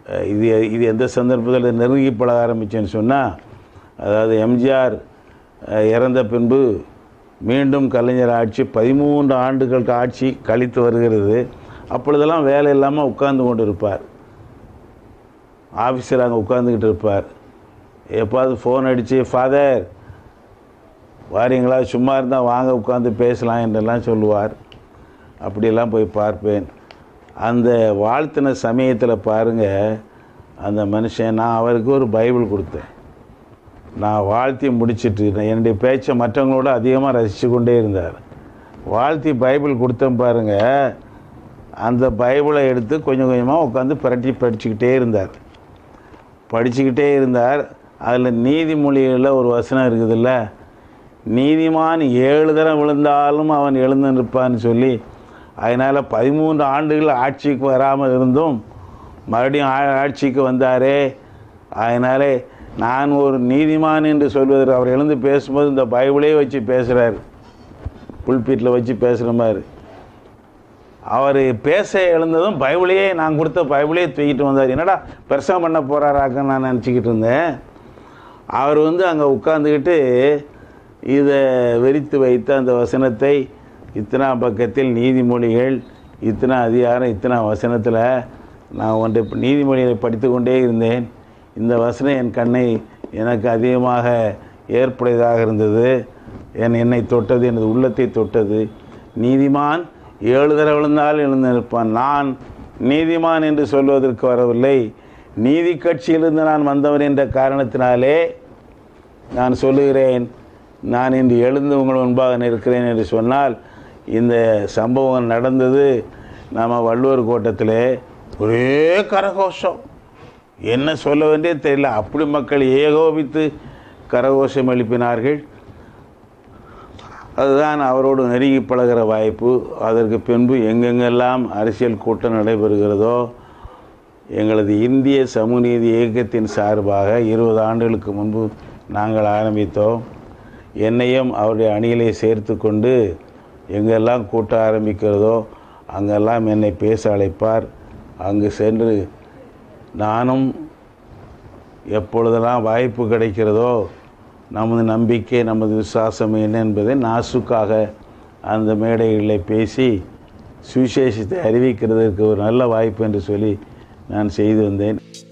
அஹ் இது இது எந்த சந்தர்ப்பத்தில் நெருங்கி பழக ஆரம்பித்தேன்னு சொன்னால் அதாவது எம்ஜிஆர் அஹ், இறந்த பின்பு மீண்டும் கலைஞர் ஆட்சி பதிமூன்று ஆண்டுகளுக்கு ஆட்சி கழித்து வருகிறது அப்பொழுதெல்லாம் வேலை இல்லாமல் உட்கார்ந்து கொண்டு இருப்பார் ஆஃபீஸில் அங்கே உட்காந்துக்கிட்டு இருப்பார் எப்பாவது ஃபோன் அடித்து ஃபாதர் வாரீங்களா சும்மா இருந்தால் வாங்க உட்காந்து பேசலாம் என்றெல்லாம் சொல்லுவார் அப்படியெல்லாம் போய் பார்ப்பேன் அந்த வாழ்த்தின சமயத்தில் பாருங்கள் அந்த மனுஷன் நான் அவருக்கு ஒரு பைபிள் கொடுத்தேன் நான் வாழ்த்தி முடிச்சிட்டு நான் என்னுடைய பேச்சை மற்றவங்களோட அதிகமாக ரசித்து கொண்டே இருந்தார் வாழ்த்தி பைபிள் கொடுத்தேன் பாருங்க அந்த பைபிளை எடுத்து கொஞ்சம் கொஞ்சமாக உட்காந்து பிரட்டி படிச்சுக்கிட்டே இருந்தார் படிச்சுக்கிட்டே இருந்தார் அதில் நீதிமொழிகளில் ஒரு வசனம் இருக்குதுல்ல நீதிமான் ஏழு தரம் விழுந்தாலும் அவன் எழுந்து நிற்பான்னு சொல்லி அதனால் பதிமூன்று ஆண்டுகள் ஆட்சிக்கு வராமல் இருந்தும் மறுபடியும் ஆ- ஆட்சிக்கு வந்தாரே அதனாலே நான் ஒரு நீதிமான் என்று சொல்வதற்கு அவர் எழுந்து பேசும்போது இந்த பைபிளே வச்சு பேசுகிறார் புல்பீட்டில் வச்சு பேசுகிற மாதிரி அவர் பேச எழுந்ததும் பைபிளையே நான் கொடுத்த பைபிளையே தூக்கிட்டு வந்தார் என்னடா பிரசவம் பண்ண போகிறாராக்கன்னு நான் நினச்சிக்கிட்டு இருந்தேன் அவர் வந்து அங்கே உட்காந்துக்கிட்டு இதை வெறித்து வைத்த அந்த வசனத்தை இத்தனா பக்கத்தில் நீதிமொழிகள் இத்தனை அதிகாரம் இத்தனை வசனத்தில் நான் ஒன்றை நீதிமொழிகளை படித்து கொண்டே இருந்தேன் இந்த வசனம் என் கண்ணை எனக்கு அதிகமாக ஏற்புடையதாக இருந்தது என் என்னை தொட்டது எனது உள்ளத்தை தொட்டது நீதிமான் ஏழு தடவை விழுந்தால் எழுந்து நிற்பான் நான் நீதிமான் என்று சொல்வதற்கு வரவில்லை நீதி கட்சியிலிருந்து நான் வந்தவன் என்ற காரணத்தினாலே நான் சொல்லுகிறேன் நான் இன்று எழுந்து உங்கள் முன்பாக நிற்கிறேன் என்று சொன்னால் இந்த சம்பவம் நடந்தது நம்ம வள்ளுவர் கோட்டத்திலே ஒரே கரகோஷம் என்ன சொல்ல வேண்டிய தெரியல அப்படி மக்கள் ஏகோபித்து கரகோஷம் எழுப்பினார்கள் அதுதான் அவரோடு நெருங்கி பழகிற வாய்ப்பு அதற்கு பின்பு எங்கெங்கெல்லாம் அரசியல் கூட்டம் நடைபெறுகிறதோ எங்களது இந்திய சமூகநீதி இயக்கத்தின் சார்பாக இருபது ஆண்டுகளுக்கு முன்பு நாங்கள் ஆரம்பித்தோம் என்னையும் அவருடைய அணியிலே சேர்த்து கொண்டு எங்கெல்லாம் கூட்டம் ஆரம்பிக்கிறதோ அங்கெல்லாம் என்னை பேச அழைப்பார் அங்கு சென்று நானும் எப்பொழுதெல்லாம் வாய்ப்பு கிடைக்கிறதோ நமது நம்பிக்கை நமது விசுவாசம் என்ன என்பதை நாசுக்காக அந்த மேடைகளில் பேசி சுவிசேஷத்தை அறிவிக்கிறதற்கு ஒரு நல்ல வாய்ப்பு என்று சொல்லி நான் செய்து வந்தேன்